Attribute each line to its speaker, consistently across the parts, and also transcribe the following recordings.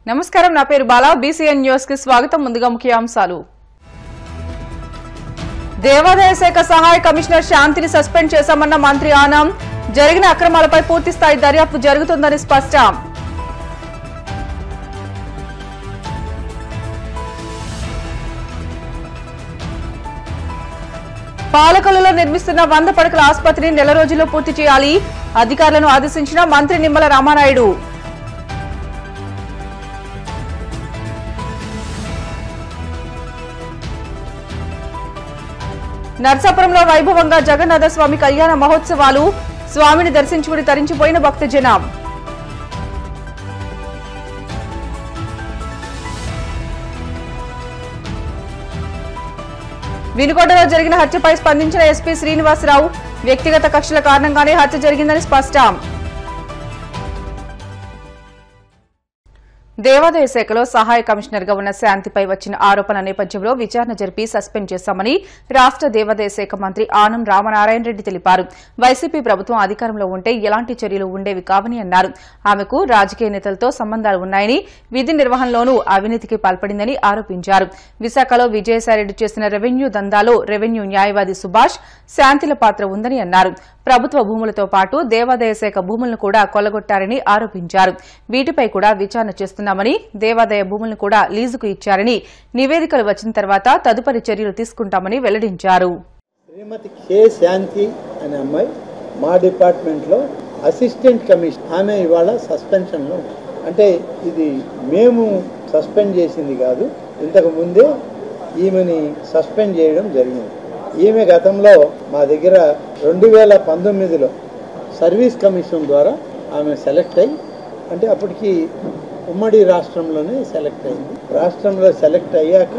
Speaker 1: నమస్కారం నా పేరు బాలా బీసీఎన్ న్యూస్ కి స్వాగతం ముందుగా ముఖ్యాంశాలు దేవాదాయ శాఖ సహాయ కమిషనర్ శాంతిని సస్పెండ్ చేశామన్న మంత్రి ఆనం జరిగిన అక్రమాలపై పూర్తి స్థాయి దర్యాప్తు జరుగుతుందని స్పష్టం పాలకొల్లులో నిర్మిస్తున్న వంద పడకల ఆసుపత్రిని నెల రోజుల్లో పూర్తి చేయాలి అధికారులను ఆదేశించిన మంత్రి నిమ్మల రామానాయుడు నర్సాపురంలో వైభవంగా జగన్నాథ స్వామి కళ్యాణ మహోత్సవాలు స్వామిని దర్శించుకుని తరించిపోయిన భక్తజనం వినుకొండలో జరిగిన హత్యపై స్పందించిన ఎస్పీ శ్రీనివాసరావు వ్యక్తిగత కక్షల కారణంగానే హత్య జరిగిందని స్పష్టం దేవాదాయ శాఖలో సహాయ కమిషనర్ గా ఉన్న శాంతిపై వచ్చిన ఆరోపణల నేపథ్యంలో విచారణ జరిపి సస్పెండ్ చేశామని రాష్ట దేవాదాయ శాఖ మంత్రి ఆనం రామనారాయణ రెడ్డి తెలిపారు వైసీపీ ప్రభుత్వం అధికారంలో ఉంటే ఎలాంటి చర్యలు ఉండేవి కావని అన్నారు ఆమెకు రాజకీయ నేతలతో సంబంధాలు ఉన్నాయని విధి నిర్వహణలోనూ అవినీతికి పాల్పడిందని ఆరోపించారు విశాఖలో విజయసాయిరెడ్డి చేసిన రెవెన్యూ దందాలో రెవెన్యూ న్యాయవాది సుభాష్ శాంతిల పాత్ర ఉందని అన్నారు ప్రభుత్వ భూములతో పాటు దేవాదాయ శాఖ భూములను కూడా కొల్లగొట్టారని ఆరోపించారు వీటిపై కూడా విచారణ చేస్తున్నామని దేవాదాయ భూములను కూడా లీజుకు ఇచ్చారని నివేదికలు వచ్చిన తర్వాత తదుపరి చర్యలు తీసుకుంటామని వెల్లడించారు
Speaker 2: శ్రీమతి కె శాంతి అనే అమ్మాయి మా డిపార్ట్మెంట్లో అసిస్టెంట్ కమిషన్ ఆమె ఇవాళ సస్పెన్షన్లో ఉంది. అంటే ఇది మేము సస్పెండ్ చేసింది కాదు ఇంతకు ముందే ఈమెని సస్పెండ్ చేయడం జరిగింది ఈమె గతంలో మా దగ్గర రెండు వేల పంతొమ్మిదిలో సర్వీస్ కమిషన్ ద్వారా ఆమె సెలెక్ట్ అయ్యి అంటే అప్పటికి ఉమ్మడి రాష్ట్రంలోనే సెలెక్ట్ అయింది రాష్ట్రంలో సెలెక్ట్ అయ్యాక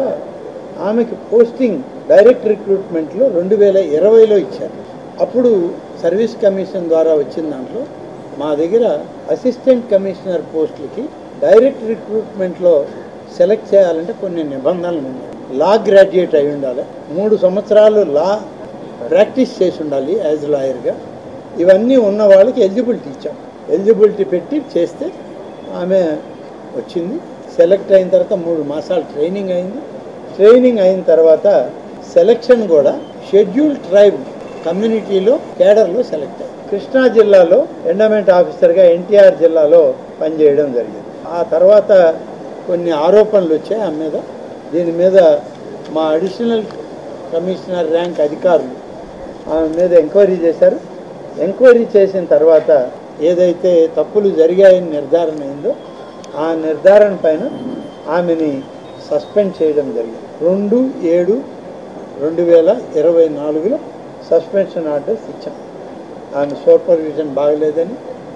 Speaker 2: ఆమెకి పోస్టింగ్ డైరెక్ట్ రిక్రూట్మెంట్లో రెండు వేల ఇరవైలో ఇచ్చారు అప్పుడు సర్వీస్ కమిషన్ ద్వారా వచ్చిన దాంట్లో మా దగ్గర అసిస్టెంట్ కమిషనర్ పోస్టులకి డైరెక్ట్ రిక్రూట్మెంట్లో సెలెక్ట్ చేయాలంటే కొన్ని నిబంధనలు ఉన్నాయి లా గ్రాడ్యుయేట్ అయి ఉండాలి మూడు సంవత్సరాలు లా ప్రాక్టీస్ చేసి ఉండాలి యాజ్ లాయర్గా ఇవన్నీ ఉన్న వాళ్ళకి ఎలిజిబిలిటీ ఇచ్చాం ఎలిజిబిలిటీ పెట్టి చేస్తే ఆమె వచ్చింది సెలెక్ట్ అయిన తర్వాత మూడు మాసాలు ట్రైనింగ్ అయింది ట్రైనింగ్ అయిన తర్వాత సెలెక్షన్ కూడా షెడ్యూల్ ట్రైబ్ కమ్యూనిటీలో కేడర్లో సెలెక్ట్ అయింది కృష్ణా జిల్లాలో ఎండోమెంట్ ఆఫీసర్గా ఎన్టీఆర్ జిల్లాలో పనిచేయడం జరిగింది ఆ తర్వాత కొన్ని ఆరోపణలు వచ్చాయి ఆమె మీద దీని మీద మా అడిషనల్ కమిషనర్ ర్యాంక్ అధికారులు ఆమె మీద ఎంక్వైరీ చేశారు ఎంక్వైరీ చేసిన తర్వాత ఏదైతే తప్పులు జరిగాయని నిర్ధారణ అయిందో ఆ నిర్ధారణ పైన ఆమెని సస్పెండ్ చేయడం జరిగింది రెండు ఏడు రెండు వేల ఇరవై నాలుగులో సస్పెన్షన్ ఆర్డర్స్ ఇచ్చాం ఆమె సూపర్విజన్ బాగలేదని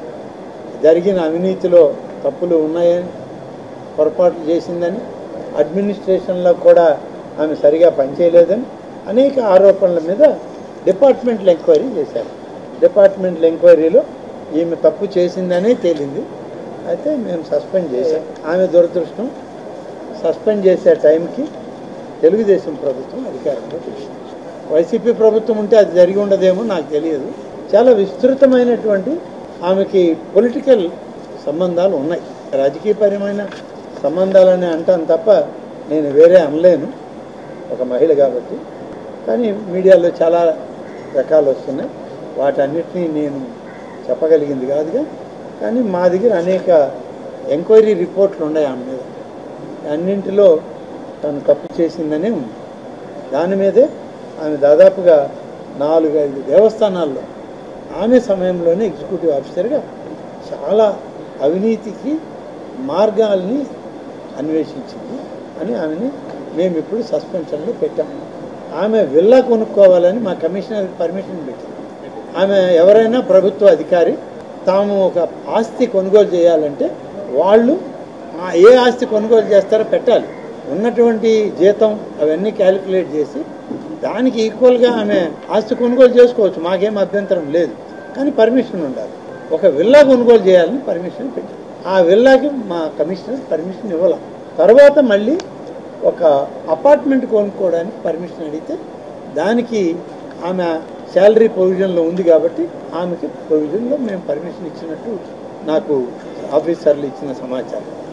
Speaker 2: జరిగిన అవినీతిలో తప్పులు ఉన్నాయని పొరపాట్లు చేసిందని అడ్మినిస్ట్రేషన్లో కూడా ఆమె సరిగా పనిచేయలేదని అనేక ఆరోపణల మీద డిపార్ట్మెంట్లు ఎంక్వైరీ చేశారు డిపార్ట్మెంట్ల ఎంక్వైరీలో ఈమె తప్పు చేసిందనే తేలింది అయితే మేము సస్పెండ్ చేశాం ఆమె దురదృష్టం సస్పెండ్ చేసే టైంకి తెలుగుదేశం ప్రభుత్వం అధికారంలో వచ్చింది వైసీపీ ప్రభుత్వం ఉంటే అది జరిగి ఉండదేమో నాకు తెలియదు చాలా విస్తృతమైనటువంటి ఆమెకి పొలిటికల్ సంబంధాలు ఉన్నాయి రాజకీయపరమైన సంబంధాలని అంటాను తప్ప నేను వేరే అనలేను ఒక మహిళ కాబట్టి కానీ మీడియాలో చాలా రకాలు వస్తున్నాయి వాటన్నిటినీ నేను చెప్పగలిగింది కాదుగా కానీ మా దగ్గర అనేక ఎంక్వైరీ రిపోర్ట్లు ఉన్నాయి ఆమె మీద అన్నింటిలో తను తప్పు చేసిందనే ఉంది దాని మీదే ఆమె దాదాపుగా నాలుగు ఐదు దేవస్థానాల్లో ఆమె సమయంలోనే ఎగ్జిక్యూటివ్ ఆఫీసర్గా చాలా అవినీతికి మార్గాల్ని అన్వేషించింది అని ఆమెని మేము ఇప్పుడు సస్పెన్షన్లో పెట్టాము ఆమె విల్లా కొనుక్కోవాలని మా కమిషనర్ పర్మిషన్ పెట్టింది ఆమె ఎవరైనా ప్రభుత్వ అధికారి తాము ఒక ఆస్తి కొనుగోలు చేయాలంటే వాళ్ళు ఆ ఏ ఆస్తి కొనుగోలు చేస్తారో పెట్టాలి ఉన్నటువంటి జీతం అవన్నీ క్యాలిక్యులేట్ చేసి దానికి ఈక్వల్గా ఆమె ఆస్తి కొనుగోలు చేసుకోవచ్చు మాకేం అభ్యంతరం లేదు కానీ పర్మిషన్ ఉండాలి ఒక విల్లా కొనుగోలు చేయాలని పర్మిషన్ పెట్టారు ఆ విల్లాకి మా కమిషనర్ పర్మిషన్ ఇవ్వాల తర్వాత మళ్ళీ ఒక అపార్ట్మెంట్ కొనుక్కోవడానికి పర్మిషన్ అడిగితే దానికి ఆమె శాలరీ ప్రొవిజన్లో ఉంది కాబట్టి ఆమెకి ప్రొవిజన్లో మేము పర్మిషన్ ఇచ్చినట్టు నాకు ఆఫీసర్లు ఇచ్చిన సమాచారం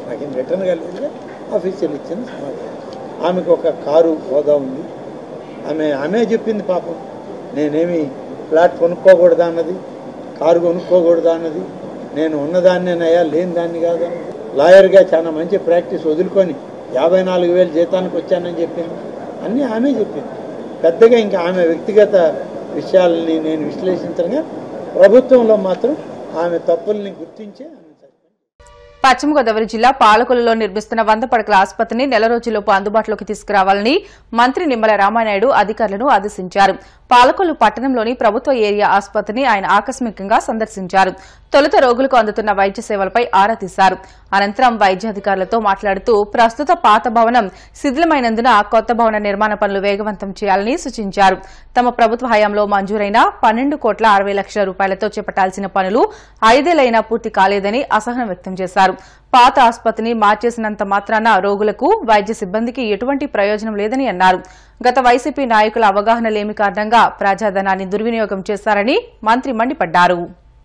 Speaker 2: నాకేం రిటర్న్ కాలేదుగా ఆఫీసర్లు ఇచ్చిన సమాధానం ఆమెకు ఒక కారు హోదా ఉంది ఆమె ఆమె చెప్పింది పాపం నేనేమి ఫ్లాట్ కొనుక్కోకూడదా అన్నది కారు కొనుక్కోకూడదా అన్నది నేను ఉన్నదాన్నేనయ్యా లేని దాన్ని కాదన్నది లాయర్గా చాలా మంచి ప్రాక్టీస్ వదులుకొని యాభై నాలుగు వేలు జీతానికి వచ్చానని చెప్పింది అన్నీ ఆమె చెప్పింది పెద్దగా ఇంకా ఆమె వ్యక్తిగత విషయాలని నేను విశ్లేషించగా ప్రభుత్వంలో మాత్రం ఆమె తప్పుల్ని గుర్తించే ఆమె సస్పెండ్
Speaker 1: పశ్చిమ గోదావరి జిల్లా పాలకొల్లులో నిర్మిస్తున్న వంద పడకల ఆసుపత్రిని నెల రోజుల్లోపు అందుబాటులోకి తీసుకురావాలని మంత్రి నిమ్మల రామానాయుడు అధికారులను ఆదేశించారు పాలకొల్లు పట్టణంలోని ప్రభుత్వ ఏరియా ఆసుపత్రిని ఆయన ఆకస్మికంగా సందర్శించారు తొలుత రోగులకు అందుతున్న వైద్య సేవలపై ఆరా తీశారు అనంతరం వైద్యాధికారులతో మాట్లాడుతూ ప్రస్తుత పాత భవనం శిథిలమైనందున కొత్త భవన నిర్మాణ పనులు వేగవంతం చేయాలని సూచించారు తమ ప్రభుత్వ హయాంలో మంజూరైన పన్నెండు కోట్ల అరవై లక్షల రూపాయలతో చేపట్టాల్సిన పనులు ఐదేళ్లైనా పూర్తి కాలేదని అసహనం వ్యక్తం చేశారు పాత ఆసుపత్రిని మార్చేసినంత మాత్రాన రోగులకు వైద్య సిబ్బందికి ఎటువంటి ప్రయోజనం లేదని అన్నారు గత వైసీపీ నాయకుల అవగాహన లేమి కారణంగా ప్రజాధనాన్ని దుర్వినియోగం చేశారని మంత్రి మండిపడ్డారు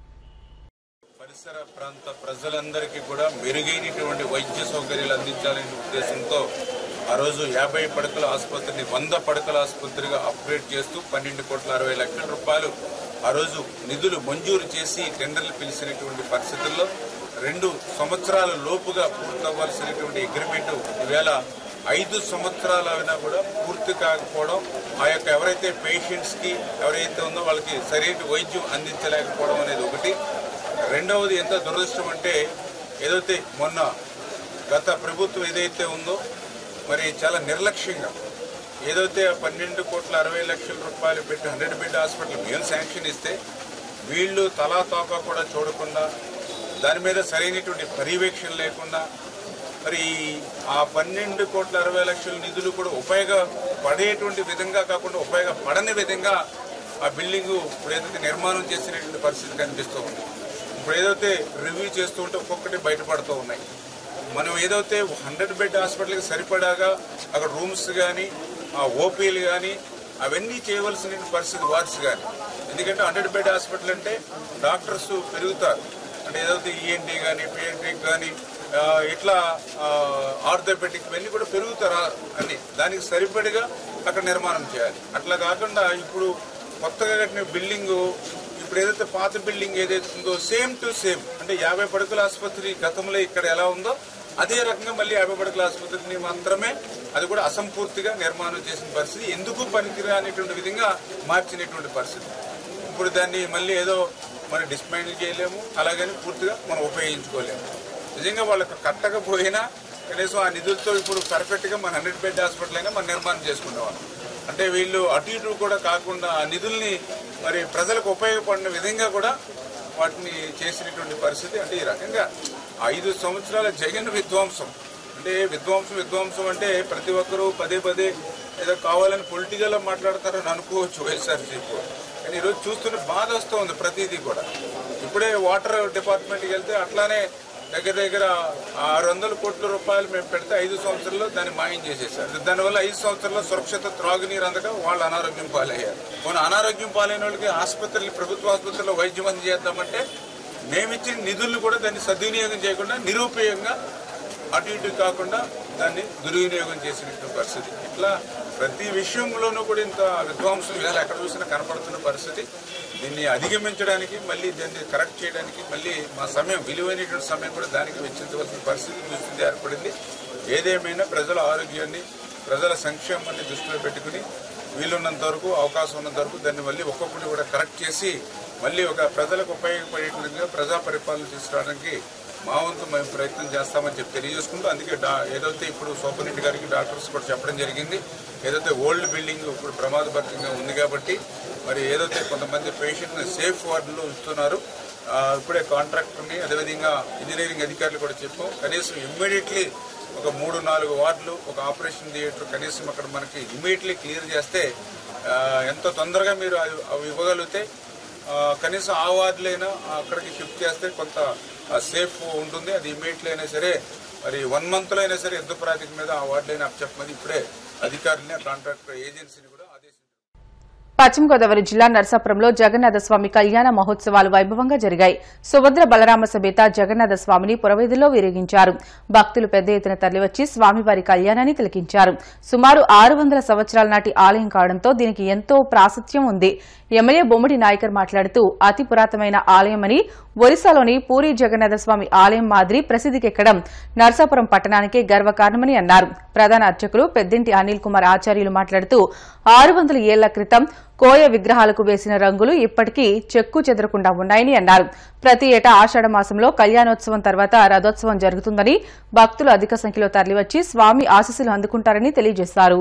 Speaker 3: పరిసర ప్రాంత ప్రజలందరికీ కూడా మెరుగైనటువంటి వైద్య సౌకర్యాలు అందించాలనే ఉద్దేశంతో ఆ రోజు యాభై పడకల ఆసుపత్రిని వంద పడకల ఆసుపత్రిగా అప్గ్రేడ్ చేస్తూ పన్నెండు కోట్ల అరవై లక్షల రూపాయలు ఆ రోజు నిధులు మంజూరు చేసి టెండర్లు పిలిచినటువంటి పరిస్థితుల్లో రెండు సంవత్సరాల లోపుగా పూర్తవ్వాల్సినటువంటి అగ్రిమెంట్ ఈవేళ ఐదు సంవత్సరాలు అయినా కూడా పూర్తి కాకపోవడం ఆ యొక్క ఎవరైతే పేషెంట్స్ కి ఎవరైతే ఉందో వాళ్ళకి సరైన వైద్యం అందించలేకపోవడం అనేది ఒకటి రెండవది ఎంత దురదృష్టం అంటే ఏదైతే మొన్న గత ప్రభుత్వం ఏదైతే ఉందో మరి చాలా నిర్లక్ష్యంగా ఏదైతే ఆ పన్నెండు కోట్ల అరవై లక్షల రూపాయలు పెట్టి హండ్రెడ్ బెడ్ హాస్పిటల్ మేము శాంక్షన్ ఇస్తే వీళ్ళు తలా తోక కూడా చూడకుండా దాని మీద సరైనటువంటి పర్యవేక్షణ లేకుండా మరి ఆ పన్నెండు కోట్ల అరవై లక్షల నిధులు కూడా ఉపయోగపడేటువంటి విధంగా కాకుండా ఉపయోగపడని విధంగా ఆ బిల్డింగ్ ఇప్పుడు ఏదైతే నిర్మాణం చేసినటువంటి పరిస్థితి కనిపిస్తూ ఉంది ఇప్పుడు ఏదైతే రివ్యూ చేస్తూ ఉంటే ఒక్కొక్కటి బయటపడుతూ ఉన్నాయి మనం ఏదైతే హండ్రెడ్ బెడ్ హాస్పిటల్కి సరిపడాగా అక్కడ రూమ్స్ కానీ ఓపీలు కానీ అవన్నీ చేయవలసిన పరిస్థితి వార్డ్స్ కానీ ఎందుకంటే హండ్రెడ్ బెడ్ హాస్పిటల్ అంటే డాక్టర్స్ పెరుగుతారు అంటే ఏదైతే ఈఎన్టీ కానీ పిఎన్టీకి కానీ ఇట్లా ఆర్థోపెటిక్ ఇవన్నీ కూడా పెరుగుతారు అన్ని దానికి సరిపడిగా అక్కడ నిర్మాణం చేయాలి అట్లా కాకుండా ఇప్పుడు కొత్తగా కట్టిన బిల్డింగ్ ఇప్పుడు ఏదైతే పాత బిల్డింగ్ ఏదైతే ఉందో సేమ్ టు సేమ్ అంటే యాభై పడుకుల ఆసుపత్రి గతంలో ఇక్కడ ఎలా ఉందో అదే రకంగా మళ్ళీ యాభై పడుకుల ఆసుపత్రిని మాత్రమే అది కూడా అసంపూర్తిగా నిర్మాణం చేసిన పరిస్థితి ఎందుకు పనికిరానిటువంటి విధంగా మార్చినటువంటి పరిస్థితి ఇప్పుడు దాన్ని మళ్ళీ ఏదో మనం డిస్మాండిల్ చేయలేము అలాగని పూర్తిగా మనం ఉపయోగించుకోలేము నిజంగా వాళ్ళకి కట్టకపోయినా కనీసం ఆ నిధులతో ఇప్పుడు పర్ఫెక్ట్గా మన హండ్రెడ్ బెడ్ హాస్పిటల్ అయినా మనం నిర్మాణం చేసుకునేవాళ్ళం అంటే వీళ్ళు అటు ఇటు కూడా కాకుండా ఆ నిధుల్ని మరి ప్రజలకు ఉపయోగపడిన విధంగా కూడా వాటిని చేసినటువంటి పరిస్థితి అంటే ఈ రకంగా ఐదు సంవత్సరాల జగన్ విధ్వంసం అంటే విధ్వంసం విధ్వంసం అంటే ప్రతి ఒక్కరూ పదే పదే ఏదో కావాలని పొలిటికల్గా మాట్లాడతారని అనుకోవచ్చు వైఎస్ఆర్సీపీ కానీ ఈరోజు చూస్తుంటే బాధ వస్తూ ఉంది ప్రతిదీ కూడా ఇప్పుడే వాటర్ డిపార్ట్మెంట్కి వెళ్తే అట్లానే దగ్గర దగ్గర ఆరు వందల కోట్ల రూపాయలు మేము పెడితే ఐదు సంవత్సరాల్లో దాన్ని మాయం చేసేసారు దానివల్ల ఐదు సంవత్సరాల్లో సురక్షిత త్రాగునీరు అందక వాళ్ళు అనారోగ్యం పాలయ్యారు కొన్ని అనారోగ్యం పాలైన వాళ్ళకి ఆసుపత్రులు ప్రభుత్వ ఆసుపత్రుల్లో వైద్యం అందజేద్దామంటే మేమిచ్చిన నిధులను కూడా దాన్ని సద్వినియోగం చేయకుండా నిరుపయోగంగా అటు ఇటు కాకుండా దాన్ని దుర్వినియోగం చేసినటువంటి పరిస్థితి ఇట్లా ప్రతి విషయంలోనూ కూడా ఇంత విధ్వంసం ఇవాళ ఎక్కడ చూసినా కనపడుతున్న పరిస్థితి దీన్ని అధిగమించడానికి మళ్ళీ దాన్ని కరెక్ట్ చేయడానికి మళ్ళీ మా సమయం విలువైనటువంటి సమయం కూడా దానికి వెచ్చించవలసిన పరిస్థితి దుస్థితి ఏర్పడింది ఏదేమైనా ప్రజల ఆరోగ్యాన్ని ప్రజల సంక్షేమాన్ని దృష్టిలో పెట్టుకుని వీలున్నంత వరకు అవకాశం ఉన్నంత వరకు దాన్ని మళ్ళీ ఒక్కొక్కటి కూడా కరెక్ట్ చేసి మళ్ళీ ఒక ప్రజలకు ఉపయోగపడే విధంగా ప్రజా పరిపాలన తీసుకురావడానికి మా వంతు మేము ప్రయత్నం చేస్తామని చెప్పి తెలియజేసుకుంటూ అందుకే డా ఏదైతే ఇప్పుడు సోపరెడ్డి గారికి డాక్టర్స్ కూడా చెప్పడం జరిగింది ఏదైతే ఓల్డ్ బిల్డింగ్ ఇప్పుడు ప్రమాదభరితంగా ఉంది కాబట్టి మరి ఏదైతే కొంతమంది పేషెంట్ని సేఫ్ వార్డులో ఉంచుతున్నారు ఆ, ఇప్పుడే కాంట్రాక్టర్ని అదేవిధంగా ఇంజనీరింగ్ అధికారులు కూడా చెప్పాం కనీసం ఇమ్మీడియట్లీ ఒక మూడు నాలుగు వార్డులు ఒక ఆపరేషన్ థియేటర్ కనీసం అక్కడ మనకి ఇమ్మీడియట్లీ క్లియర్ చేస్తే ఆ, ఎంత తొందరగా మీరు అవి అవి ఇవ్వగలిగితే ఆ, కనీసం ఆ వార్డులైనా అక్కడికి షిఫ్ట్ చేస్తే కొంత సేఫ్ ఉంటుంది అది ఇమ్మీడియట్లీ అయినా సరే మరి వన్ మంత్లో అయినా సరే యుద్ధ ప్రాతిక మీద ఆ వార్డులైనా చెప్పమని ఇప్పుడే అధికారులని కాంట్రాక్టర్ ఏజెన్సీని కూడా ఆదేశించారు
Speaker 1: పశ్చిమ గోదావరి జిల్లా నర్సాపురంలో జగన్నాథ స్వామి కళ్యాణ మహోత్సవాలు వైభవంగా జరిగాయి సుభద్ర బలరామ సమేత జగన్నాథ స్వామిని పురవీధుల్లో విరిగించారు భక్తులు పెద్ద ఎత్తున తరలివచ్చి స్వామివారి కళ్యాణాన్ని తిలకించారు సుమారు ఆరు వందల సంవత్సరాల నాటి ఆలయం కావడంతో దీనికి ఎంతో ప్రాశస్త్యం ఉంది ఎమ్మెల్యే బొమ్మడి నాయకర్ మాట్లాడుతూ అతి పురాతనమైన ఆలయమని ఒరిస్సాలోని పూరి జగన్నాథ స్వామి ఆలయం మాదిరి ప్రసిద్దికెక్కడం నర్సాపురం పట్టణానికే గర్వకారణమని అన్నారు ప్రధాన అర్చకులు పెద్దింటి అనిల్ కుమార్ ఆచార్యులు మాట్లాడుతూ ఆరు వందల ఏళ్ల క్రితం కోయ విగ్రహాలకు వేసిన రంగులు ఇప్పటికీ చెక్కు చెదరకుండా ఉన్నాయని అన్నారు ప్రతి ఏటా ఆషాఢ మాసంలో కళ్యాణోత్సవం తర్వాత రథోత్సవం జరుగుతుందని భక్తులు అధిక సంఖ్యలో తరలివచ్చి స్వామి ఆశీస్సులు అందుకుంటారని తెలియజేశారు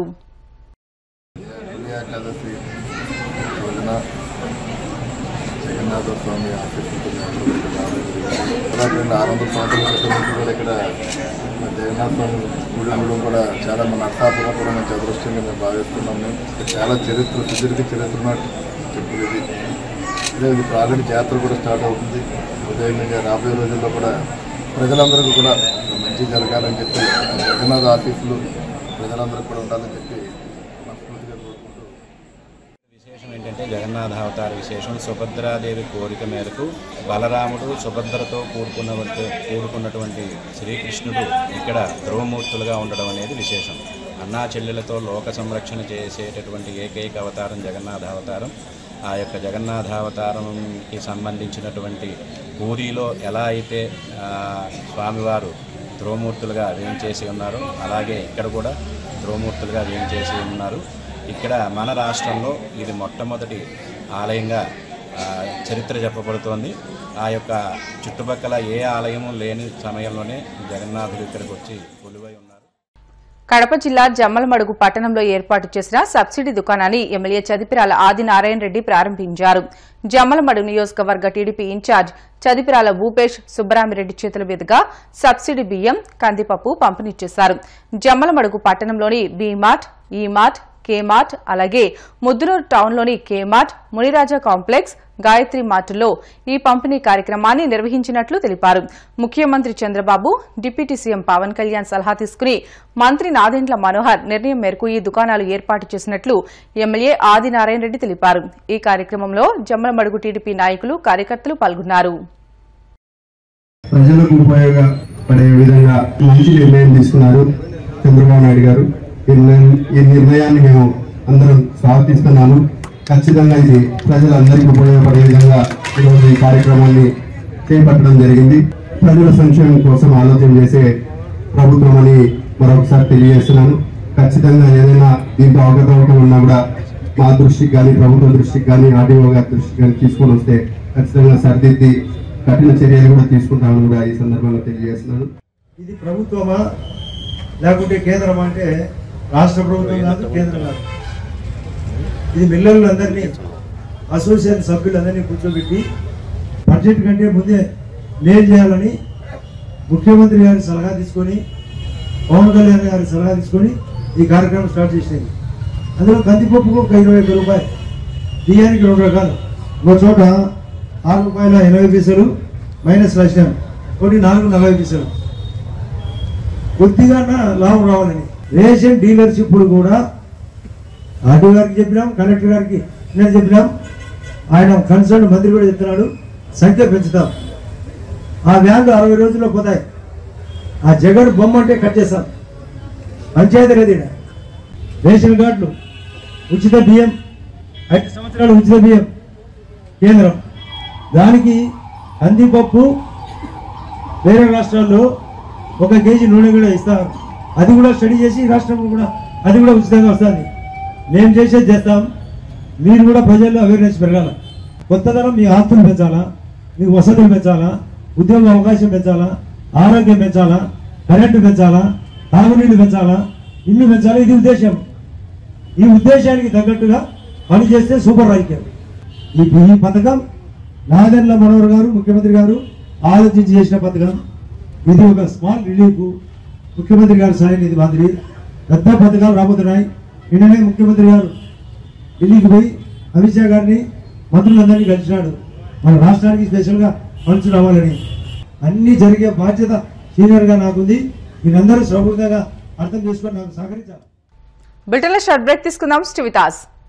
Speaker 4: ఏకాదశి రోజున జగన్నాథ స్వామి ఆశీస్సులతో అలాగే రెండు ఆరు వందల సంవత్సరాల క్రితం నుంచి కూడా ఇక్కడ మన జగన్నాథ స్వామి గుడి ఉండడం కూడా చాలా మన నర్సాపురం కూడా మంచి అదృష్టంగా మేము భావిస్తున్నాం మేము చాలా చరిత్ర సుదీర్ఘ చరిత్ర ఉన్నట్టు చెప్పుడు ఇది ఇదే ఇది ఇప్పుడు ఆల్రెడీ జాతర కూడా స్టార్ట్ అవుతుంది ఉదయంగా రాబోయే రోజుల్లో కూడా ప్రజలందరికీ కూడా మంచి జరగాలని చెప్పి ఆ జగన్నాథ ఆశీస్సులు ప్రజలందరికీ కూడా ఉండాలని చెప్పి మనస్ఫూర్తిగా కోరుకుంటూ
Speaker 5: విశేషం ఏంటంటే జగన్నాథ అవతార విశేషం సుభద్రాదేవి కోరిక మేరకు బలరాముడు సుభద్రతో కూడుకున్నటువంటి కూడుకున్నటువంటి శ్రీకృష్ణుడు ఇక్కడ ధ్రువమూర్తులుగా ఉండడం అనేది విశేషం అన్నా చెల్లెలతో లోక సంరక్షణ చేసేటటువంటి ఏకైక అవతారం జగన్నాథ అవతారం ఆ యొక్క జగన్నాథ అవతారంకి సంబంధించినటువంటి పూరిలో ఎలా అయితే ఆ, స్వామివారు ధ్రువమూర్తులుగా వేయించేసి ఉన్నారో అలాగే ఇక్కడ కూడా ధ్రువమూర్తులుగా వేయించేసి ఉన్నారు ఇక్కడ మన రాష్ట్రంలో ఇది మొట్టమొదటి ఆలయంగా ఆ, చరిత్ర చెప్పబడుతోంది ఆ యొక్క చుట్టుపక్కల ఏ ఆలయము లేని సమయంలోనే జగన్నాథుడు ఇక్కడికి వచ్చి కొలువై ఉన్నారు
Speaker 1: కడప జిల్లా జమ్మలమడుగు పట్టణంలో ఏర్పాటు చేసిన సబ్సిడీ దుకాణాన్ని ఎమ్మెల్యే చదిపిరాల ఆదినారాయణ రెడ్డి ప్రారంభించారు జమ్మలమడుగు నియోజకవర్గ టీడీపీ ఇన్ఛార్జ్ చదిపిరాల భూపేష్ సుబ్బరామిరెడ్డి చేతుల మీదుగా సబ్సిడీ బియ్యం కందిపప్పు పంపిణీ చేశారు జమ్మలమడుగు పట్టణంలోని బీమార్ట్ ఈమార్ట్ కేమార్ట్ అలాగే ముద్దునూరు టౌన్లోని కేమార్ట్ మునిరాజా కాంప్లెక్స్ గాయత్రి మార్టులో ఈ పంపిణీ కార్యక్రమాన్ని నిర్వహించినట్లు తెలిపారు ముఖ్యమంత్రి చంద్రబాబు డిప్యూటీ సీఎం పవన్ కళ్యాణ్ సలహా తీసుకుని మంత్రి నాదెండ్ల మనోహర్ నిర్ణయం మేరకు ఈ దుకాణాలు ఏర్పాటు చేసినట్లు ఎమ్మెల్యే ఆదినారాయణ రెడ్డి తెలిపారు ఈ కార్యక్రమంలో జమ్మలమడుగు టీడీపీ నాయకులు కార్యకర్తలు పాల్గొన్నారు
Speaker 6: ప్రజలకు ఉపయోగపడే విధంగా మంచి నిర్ణయం తీసుకున్నారు చంద్రబాబు నాయుడు గారు ఈ నిర్ణయం- ఈ నిర్ణయాన్ని మేము అందరం స్వాగతిస్తున్నాము ఖచ్చితంగా ఇది ప్రజలందరికీ ఉపయోగపడే విధంగా ఈరోజు ఈ కార్యక్రమాన్ని చేపట్టడం జరిగింది ప్రజల సంక్షేమం కోసం ఆలోచన చేసే ప్రభుత్వం అని మరొకసారి తెలియజేస్తున్నాను ఖచ్చితంగా ఏదైనా దీంట్లో అవకతవకలు ఉన్నా కూడా మా దృష్టికి కానీ ప్రభుత్వ దృష్టికి కానీ ఆర్డీఓ గారి దృష్టికి కానీ తీసుకొని వస్తే ఖచ్చితంగా సరిదిద్ది కఠిన చర్యలు కూడా తీసుకుంటామని కూడా ఈ సందర్భంగా తెలియజేస్తున్నాను
Speaker 7: ఇది ప్రభుత్వమా లేకుంటే కేంద్రమా అంటే రాష్ట్ర ప్రభుత్వం కాదు కేంద్రం కాదు ఇది మిల్లర్లందరినీ అసోసియేషన్ సభ్యులందరినీ కూర్చోబెట్టి బడ్జెట్ కంటే ముందే మేలు చేయాలని ముఖ్యమంత్రి గారి సలహా తీసుకొని పవన్ కళ్యాణ్ గారి సలహా తీసుకొని ఈ కార్యక్రమం స్టార్ట్ చేసినది అందులో కందిపప్పుకు ఒక ఇరవై ఒక్క రూపాయలు బియ్యానికి రెండు రకాలు ఒక చోట ఆరు రూపాయల ఎనభై పైసలు మైనస్ రాసినాం కొన్ని నాలుగు నలభై పైసలు కొద్దిగా లాభం రావాలని రేషన్ డీలర్షిప్ కూడా ఆటో గారికి చెప్పినాం కలెక్టర్ గారికి నేను చెప్పినాం ఆయన కన్సర్న్ మంత్రి కూడా చెప్తున్నాడు సంఖ్య పెంచుతాం ఆ వ్యాన్లు అరవై రోజుల్లో పోతాయి ఆ జగన్ బొమ్మ అంటే కట్ చేస్తాం పంచాయతీ లేదు ఈడ. రేషన్ కార్డులు ఉచిత బియ్యం ఐదు సంవత్సరాలు ఉచిత బియ్యం కేంద్రం దానికి కందిపప్పు వేరే రాష్ట్రాల్లో ఒక కేజీ నూనె కూడా ఇస్తారు అది కూడా స్టడీ చేసి ఈ రాష్ట్రంలో కూడా అది కూడా ఉచితంగా వస్తుంది మేము చేసేది చేస్తాం మీరు కూడా ప్రజల్లో అవేర్నెస్ పెరగాల కొత్తదనం మీ ఆస్తులు పెంచాలా మీ వసతులు పెంచాలా ఉద్యోగ అవకాశం పెంచాలా ఆరోగ్యం పెంచాలా కరెంటు పెంచాలా తాగునీళ్ళు పెంచాలా ఇల్లు పెంచాలా ఇది ఉద్దేశం ఈ ఉద్దేశానికి తగ్గట్టుగా పని చేస్తే సూపర్ రాజకీయం ఈ ఈ పథకం నాదెండ్ల మనోహర్ గారు ముఖ్యమంత్రి గారు ఆలోచించి చేసిన పథకం ఇది ఒక స్మాల్ రిలీఫ్ ముఖ్యమంత్రి గారు సాయం నిధి మాదిరి పెద్ద పథకాలు రాబోతున్నాయి నిన్ననే ముఖ్యమంత్రి గారు ఢిల్లీకి పోయి అమిత్ షా గారిని మంత్రులందరినీ కలిసినాడు మన రాష్ట్రానికి స్పెషల్గా ఫండ్స్ రావాలని అన్ని జరిగే బాధ్యత సీనియర్గా నాకుంది మీరందరూ సౌకర్యంగా అర్థం చేసుకొని నాకు సహకరించాలి
Speaker 1: బ్రిటన్లో షార్ట్ బ్రేక్ తీసుకుందాం స్టివితాస్